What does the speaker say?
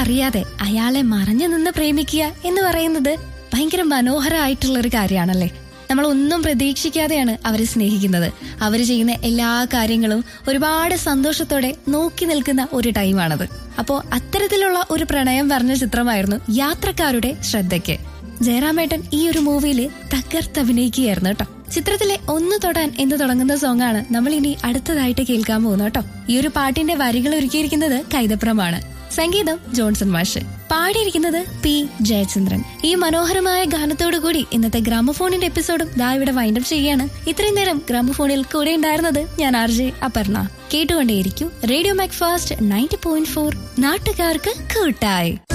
അറിയാതെ അയാളെ മറഞ്ഞു നിന്ന് പ്രേമിക്കുക എന്ന് പറയുന്നത് ഭയങ്കര മനോഹരമായിട്ടുള്ള ഒരു കാര്യമാണല്ലേ നമ്മൾ ഒന്നും പ്രതീക്ഷിക്കാതെയാണ് അവരെ സ്നേഹിക്കുന്നത് അവർ ചെയ്യുന്ന എല്ലാ കാര്യങ്ങളും ഒരുപാട് സന്തോഷത്തോടെ നോക്കി നിൽക്കുന്ന ഒരു ടൈമാണത് അപ്പോ അത്തരത്തിലുള്ള ഒരു പ്രണയം പറഞ്ഞ ചിത്രമായിരുന്നു യാത്രക്കാരുടെ ശ്രദ്ധയ്ക്ക് ജയറാമേട്ടൻ ഈ ഒരു മൂവിയിൽ തകർത്തഭിനയിക്കുകയായിരുന്നു കേട്ടോ ചിത്രത്തിലെ ഒന്ന് തൊടാൻ എന്ന് തുടങ്ങുന്ന സോങ് ആണ് നമ്മൾ ഇനി അടുത്തതായിട്ട് കേൾക്കാൻ പോകുന്നത് കേട്ടോ ഈ ഒരു പാട്ടിന്റെ വരികൾ ഒരുക്കിയിരിക്കുന്നത് കൈതപ്രമാണ് സംഗീതം ജോൺസൺ മാഷ് പാടിയിരിക്കുന്നത് പി ജയചന്ദ്രൻ ഈ മനോഹരമായ ഗാനത്തോടു കൂടി ഇന്നത്തെ ഗ്രാമഫോണിന്റെ എപ്പിസോഡും ദാ ഇവിടെ വൈൻഡപ്പ് ചെയ്യാണ് ഇത്രയും നേരം ഗ്രാമഫോണിൽ കൂടെ ഉണ്ടായിരുന്നത് ഞാൻ ആർ ജെ അപർണ കേട്ടുകൊണ്ടേയിരിക്കും radio Mac fast ninety point four നാട്ടുകാർക്ക് കൂട്ടായി